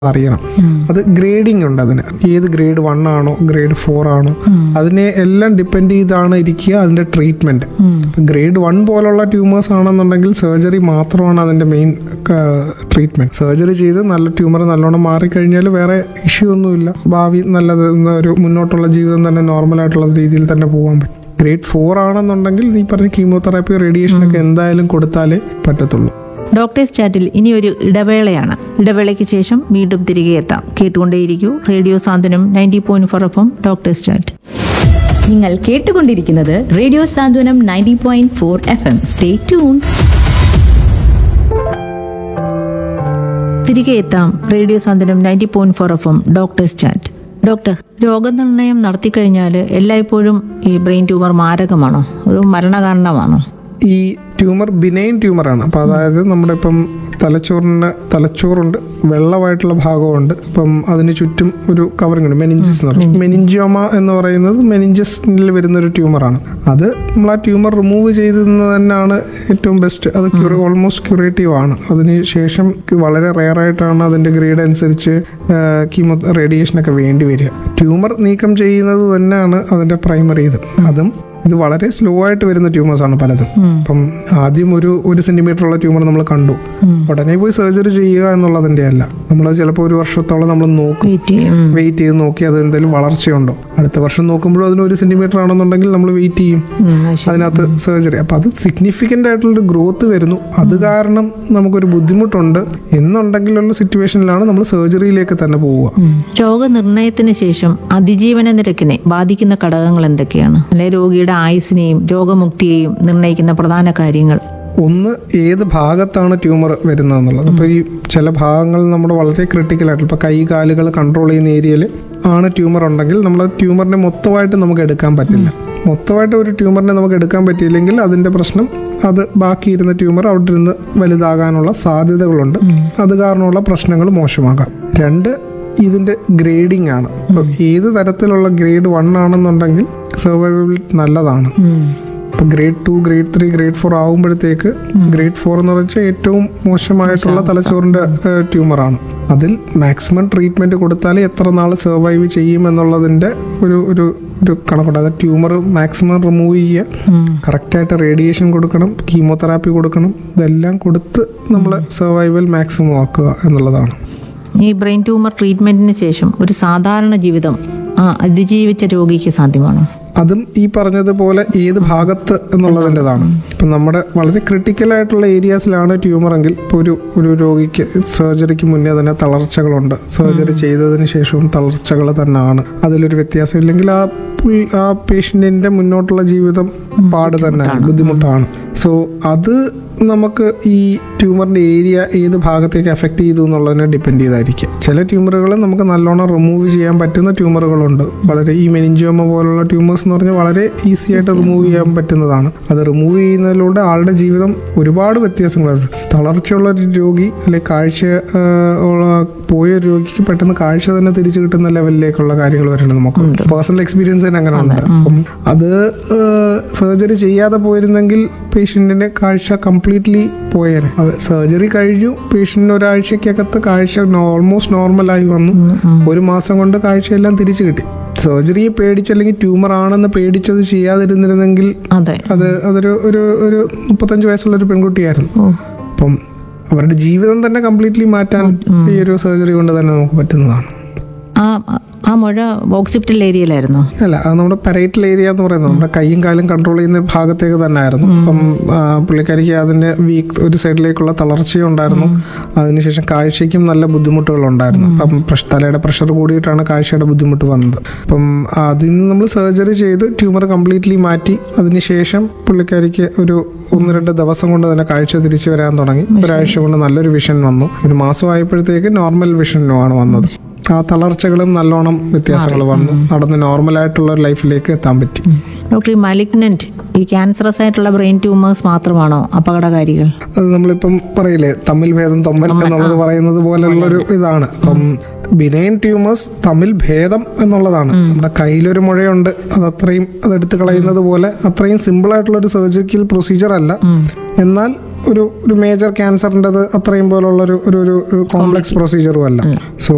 അറിയണം അത് ഗ്രേഡിംഗ് ഉണ്ട് അതിന് ഏത് ഗ്രേഡ് വൺ ആണോ ഗ്രേഡ് ഫോർ ആണോ അതിനെ എല്ലാം ഡിപ്പെൻഡ് ചെയ്താണ് ഇരിക്കുക അതിന്റെ ട്രീറ്റ്മെന്റ് ഗ്രേഡ് വൺ പോലുള്ള ട്യൂമേഴ്സ് ആണെന്നുണ്ടെങ്കിൽ സർജറി മാത്രമാണ് അതിന്റെ മെയിൻ ട്രീറ്റ്മെന്റ് സർജറി ചെയ്ത് നല്ല ട്യൂമർ നല്ലോണം മാറിക്കഴിഞ്ഞാൽ വേറെ ഇഷ്യൂ ഒന്നുമില്ല ഭാവി നല്ലത് എന്ന ഒരു മുന്നോട്ടുള്ള ജീവിതം തന്നെ നോർമൽ ആയിട്ടുള്ള രീതിയിൽ തന്നെ പോകാൻ പറ്റും ഗ്രേഡ് ഫോർ ആണെന്നുണ്ടെങ്കിൽ ഈ പറഞ്ഞ കീമോതെറാപ്പി റേഡിയേഷൻ ഒക്കെ എന്തായാലും കൊടുത്താലേ പറ്റത്തുള്ളൂ ഡോക്ടേഴ്സ് ചാറ്റിൽ ഇനി ഒരു ഇടവേളയാണ് ഇടവേളയ്ക്ക് ശേഷം വീണ്ടും തിരികെ എത്താം കേട്ടുകൊണ്ടേയിരിക്കൂ radio Santhwanam ninety point four F M doctors chat നിങ്ങൾ കേട്ടുകൊണ്ടിരിക്കുന്നത് radio Santhwanam ninety point four F M stay tune തിരികെ എത്താം radio Santhwanam ninety point four F M doctors chat doctor രോഗനിർണയം നടത്തിക്കഴിഞ്ഞാൽ എല്ലായ്പ്പോഴും ഈ ബ്രെയിൻ ട്യൂമർ മാരകമാണോ ഒരു മരണകാരണമാണോ ഈ ട്യൂമർ ബിനൈൻ ട്യൂമറാണ് അപ്പോൾ അതായത് നമ്മുടെ ഇപ്പം തലച്ചോറിന് തലച്ചോറുണ്ട് വെള്ളമായിട്ടുള്ള ഭാഗമുണ്ട് ഇപ്പം അതിന് ചുറ്റും ഒരു കവറിംഗ് ഉണ്ട് മെനിഞ്ചസ് എന്ന് പറയും മെനിഞ്ചോമ എന്ന് പറയുന്നത് മെനിഞ്ചസിൽ വരുന്ന ഒരു ട്യൂമറാണ് അത് നമ്മൾ ആ ട്യൂമർ റിമൂവ് ചെയ്തത് തന്നെയാണ് ഏറ്റവും ബെസ്റ്റ് അത് ക്യൂർ ഓൾമോസ്റ്റ് ക്യൂറേറ്റീവ് ആണ് അതിന് ശേഷം വളരെ റെയർ ആയിട്ടാണ് അതിൻ്റെ ഗ്രേഡ് അനുസരിച്ച് കീമോ റേഡിയേഷനൊക്കെ വേണ്ടി വരിക ട്യൂമർ നീക്കം ചെയ്യുന്നത് തന്നെയാണ് അതിൻ്റെ പ്രൈമറി ഇത് അതും ഇത് വളരെ സ്ലോ ആയിട്ട് വരുന്ന ട്യൂമേഴ്സ് ആണ് പലതും അപ്പം ആദ്യം ഒരു ഒരു സെന്റിമീറ്റർ ഉള്ള ട്യൂമർ നമ്മൾ കണ്ടു ഉടനെ പോയി സർജറി ചെയ്യുക എന്നുള്ളതിന്റെ അല്ല നമ്മൾ ചിലപ്പോൾ ഒരു വർഷത്തോളം നമ്മൾ നോക്കും വെയിറ്റ് ചെയ്യും ഉം. വെയിറ്റ് ചെയ്ത് നോക്കി അത് എന്തെങ്കിലും വളർച്ചയുണ്ടോ അടുത്ത വർഷം നോക്കുമ്പോഴും അതിന് ഒരു സെന്റിമീറ്റർ ആണെന്നുണ്ടെങ്കിൽ നമ്മൾ വെയിറ്റ് ചെയ്യും ഉം, അത് ശരി. അതിനകത്ത് സർജറി അപ്പം അത് സിഗ്നിഫിക്കൻ്റ് ആയിട്ടുള്ളൊരു ഗ്രോത്ത് വരുന്നു അത് കാരണം നമുക്കൊരു ബുദ്ധിമുട്ടുണ്ട് എന്നുണ്ടെങ്കിലുള്ള സിറ്റുവേഷനിലാണ് നമ്മൾ സർജറിയിലേക്ക് തന്നെ പോവുക ഉം. രോഗനിർണയത്തിന് ശേഷം അതിജീവന നിരക്കിനെ ബാധിക്കുന്ന ഘടകങ്ങൾ എന്തൊക്കെയാണ് അല്ലെ രോഗിയുടെ ആയുസിനെയും രോഗമുക്തിയെയും നിർണ്ണയിക്കുന്ന പ്രധാന കാര്യങ്ങൾ ഒന്ന് ഏത് ഭാഗത്താണ് ട്യൂമർ വരുന്നത് എന്നുള്ളത് അപ്പോൾ ഈ ചില ഭാഗങ്ങൾ നമ്മുടെ വളരെ ക്രിട്ടിക്കൽ ആയിട്ടുള്ള ഇപ്പോൾ കൈ കാലുകൾ കൺട്രോൾ ചെയ്യുന്ന ഏരിയയിൽ ആണ് ട്യൂമർ ഉണ്ടെങ്കിൽ നമ്മൾ ട്യൂമറിനെ മൊത്തമായിട്ട് നമുക്ക് എടുക്കാൻ പറ്റില്ല മൊത്തമായിട്ട് ഒരു ട്യൂമറിനെ നമുക്ക് എടുക്കാൻ പറ്റിയില്ലെങ്കിൽ അതിൻ്റെ പ്രശ്നം അത് ബാക്കി ഇരുന്ന ട്യൂമർ അവിടെ ഇരുന്ന് വലുതാകാനുള്ള സാധ്യതകളുണ്ട് അത് കാരണമുള്ള പ്രശ്നങ്ങൾ മോശമാകാം രണ്ട് ഇതിൻ്റെ ഗ്രേഡിംഗ് ആണ് ഇപ്പോൾ ഏത് തരത്തിലുള്ള ഗ്രേഡ് വൺ ആണെന്നുണ്ടെങ്കിൽ സർവൈവബിലിറ്റി നല്ലതാണ് ഇപ്പൊ grade two grade three grade four ആകുമ്പോഴത്തേക്ക് ഗ്രേഡ് ഫോർ എന്ന് വെച്ചാൽ ഏറ്റവും മോശമായിട്ടുള്ള തലച്ചോറിന്റെ ട്യൂമറാണ് അതിൽ മാക്സിമം ട്രീറ്റ്മെന്റ് കൊടുത്താൽ എത്ര നാൾ സർവൈവ് ചെയ്യും എന്നുള്ളതിന്റെ ഒരു ഒരു ഒരു കണക്കുണ്ട് അത് ട്യൂമർ മാക്സിമം റിമൂവ് ചെയ്യുക കറക്റ്റായിട്ട് റേഡിയേഷൻ കൊടുക്കണം കീമോതെറാപ്പി കൊടുക്കണം ഇതെല്ലാം കൊടുത്ത് നമ്മൾ സർവൈവൽ മാക്സിമം ആക്കുക എന്നുള്ളതാണ് ഈ ബ്രെയിൻ ട്യൂമർ ട്രീറ്റ്മെന്റിന് ശേഷം ഒരു സാധാരണ ജീവിതം ആ അതിജീവിച്ച രോഗിക്ക് സാധ്യമാണോ അതും ഈ പറഞ്ഞതുപോലെ ഏത് ഭാഗത്ത് എന്നുള്ളതിൻ്റെതാണ് ഇപ്പം നമ്മുടെ വളരെ ക്രിട്ടിക്കൽ ആയിട്ടുള്ള ഏരിയാസിലാണ് ട്യൂമർ എങ്കിൽ ഇപ്പോൾ ഒരു ഒരു രോഗിക്ക് സർജറിക്ക് മുന്നേ തന്നെ തളർച്ചകളുണ്ട് സർജറി ചെയ്തതിന് ശേഷവും തളർച്ചകൾ തന്നെയാണ് അതിലൊരു വ്യത്യാസം ഇല്ലെങ്കിൽ ആ പുൾ- ആ പേഷ്യൻറ്റിൻ്റെ മുന്നോട്ടുള്ള ജീവിതം പാട് തന്നെയാണ് ബുദ്ധിമുട്ടാണ് സോ അത് നമുക്ക് ഈ ട്യൂമറിൻ്റെ ഏരിയ ഏത് ഭാഗത്തേക്ക് എഫക്റ്റ് ചെയ്തു എന്നുള്ളതിനെ ഡിപ്പെൻഡ് ചെയ്തായിരിക്കും ചില ട്യൂമറുകൾ നമുക്ക് നല്ലോണം റിമൂവ് ചെയ്യാൻ പറ്റുന്ന ട്യൂമറുകളുണ്ട് വളരെ ഈ മെനിഞ്ചോമ പോലുള്ള ട്യൂമേഴ്സ് എന്ന് പറഞ്ഞാൽ വളരെ ഈസി ആയിട്ട് റിമൂവ് ചെയ്യാൻ പറ്റുന്നതാണ് അത് റിമൂവ് ചെയ്യുന്നതിലൂടെ ആളുടെ ജീവിതം ഒരുപാട് വ്യത്യാസങ്ങളുണ്ട് തളർച്ചയുള്ള ഒരു രോഗി അല്ലെങ്കിൽ കാഴ്ച ആ, ഉള്ള പോയ ഒരു രോഗിക്ക് പെട്ടെന്ന് കാഴ്ച തന്നെ തിരിച്ചു കിട്ടുന്ന ലെവലിലേക്കുള്ള കാര്യങ്ങൾ വരുന്നുണ്ട് നമുക്ക് പേഴ്സണൽ എക്സ്പീരിയൻസ് തന്നെ അങ്ങനെ ഉണ്ട് അപ്പം അത് സർജറി ചെയ്യാതെ പോയിരുന്നെങ്കിൽ പേഷ്യൻറ്റിന് കാഴ്ച കംപ്ലീറ്റ്ലി പോയേനെ അത് സർജറി കഴിഞ്ഞു പേഷ്യൻറ്റിന് ഒരാഴ്ചക്കകത്ത് കാഴ്ച ഓൾമോസ്റ്റ് നോർമലായി വന്നു ഒരു മാസം കൊണ്ട് കാഴ്ചയെല്ലാം തിരിച്ചു കിട്ടി സർജറിയെ പേടിച്ച് അല്ലെങ്കിൽ ട്യൂമർ ആണെന്ന് പേടിച്ചത് ചെയ്യാതിരുന്നിരുന്നെങ്കിൽ അതെ അത് അതൊരു ഒരു ഒരു മുപ്പത്തഞ്ച് വയസ്സുള്ള ഒരു പെൺകുട്ടിയായിരുന്നു ഓ അപ്പം അവരുടെ ജീവിതം തന്നെ കംപ്ലീറ്റ്ലി മാറ്റാൻ ഈ ഒരു സർജറി കൊണ്ട് തന്നെ നമുക്ക് പറ്റുന്നതാണ് ആ ആ മുഴ ഓക്സിപിറ്റൽ ഏരിയയിലായിരുന്നോ അല്ല അത് നമ്മുടെ പെരൈറ്റൽ ഏരിയ എന്ന് പറയുന്നത് നമ്മുടെ കൈയും കാലും കൺട്രോൾ ചെയ്യുന്ന ഭാഗത്തേക്ക് തന്നെ ആയിരുന്നു അപ്പം ആ, പുള്ളിക്കാരിക്ക് അതിന്റെ വീക്ക് ഒരു സൈഡിലേക്കുള്ള തളർച്ചയും ഉണ്ടായിരുന്നു അതിനുശേഷം കാഴ്ചയ്ക്കും നല്ല ബുദ്ധിമുട്ടുകൾ ഉണ്ടായിരുന്നു അപ്പം പ്രഷ് തലയുടെ പ്രഷർ കൂടിയിട്ടാണ് കാഴ്ചയുടെ ബുദ്ധിമുട്ട് വന്നത് അപ്പം അതിൽ നിന്ന് നമ്മൾ സർജറി ചെയ്ത് ട്യൂമർ കംപ്ലീറ്റ്ലി മാറ്റി അതിനുശേഷം പുള്ളിക്കാരിക്ക് ഒരു ഒന്ന് രണ്ട് ദിവസം കൊണ്ട് തന്നെ കാഴ്ച തിരിച്ചു വരാൻ തുടങ്ങി ഒരാഴ്ച കൊണ്ട് നല്ലൊരു വിഷൻ വന്നു ഒരു മാസമായപ്പോഴത്തേക്ക് നോർമൽ വിഷനുമാണ് വന്നത് ആ തളർച്ചകളും നല്ലോണം വ്യത്യാസങ്ങൾ വന്നു നടന്ന് നോർമൽ ആയിട്ടുള്ള ഒരു ലൈഫിലേക്ക് എത്താൻ പറ്റി ഡോക്ടർ ഈ മലിഗ്നന്റ് ഈ ക്യാൻസറസ് ആയിട്ടുള്ള ബ്രെയിൻ ട്യൂമേഴ്സ് മാത്രമാണോ അപകടകാരികൾ അത് നമ്മളിപ്പം പറയില്ലേ തമ്മിൽ ഭേദം തൊമ്മൽ എന്നുള്ളത് പറയുന്നത് പോലെയുള്ളൊരു ഇതാണ് അപ്പം ബിനൈൻ ട്യൂമേഴ്സ് തമ്മിൽ ഭേദം എന്നുള്ളതാണ് നമ്മുടെ കയ്യിലൊരു മുഴയുണ്ട് അത് അത്രയും അത് എടുത്തു കളയുന്നത് പോലെ അത്രയും സിമ്പിൾ ആയിട്ടുള്ള ഒരു സർജിക്കൽ പ്രൊസീജിയർ അല്ല എന്നാൽ ഒരു ഒരു മേജർ ക്യാൻസറിൻ്റെത് അത്രയും പോലുള്ള ഒരു ഒരു ഒരു കോംപ്ലക്സ് പ്രൊസീജിയറും അല്ല സോ